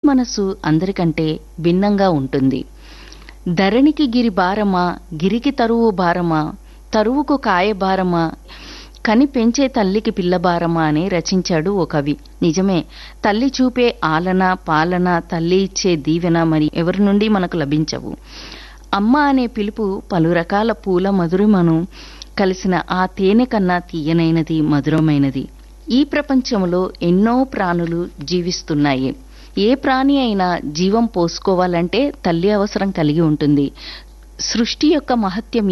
మనసు అందరికంటే భిన్నంగా ఉంటుంది ధరణికి గిరి భారమా గిరికి తరువు భారమా తరువుకు కాయ భారమా కని పెంచే తల్లికి పిల్ల భారమా అని రచించాడు ఓ కవి నిజమే తల్లి చూపే ఆలన పాలన తల్లి ఇచ్చే దీవెన మరి ఎవరి నుండి మనకు లభించవు అమ్మ అనే పిలుపు పలు రకాల పూల మధురిమను కలిసిన ఆ తేనె కన్నా తీయనైనది మధురమైనది ఈ ప్రపంచంలో ఎన్నో ప్రాణులు జీవిస్తున్నాయి ఏ ప్రాణి అయినా జీవం పోసుకోవాలంటే తల్లి అవసరం కలిగి ఉంటుంది సృష్టి యొక్క మహత్యం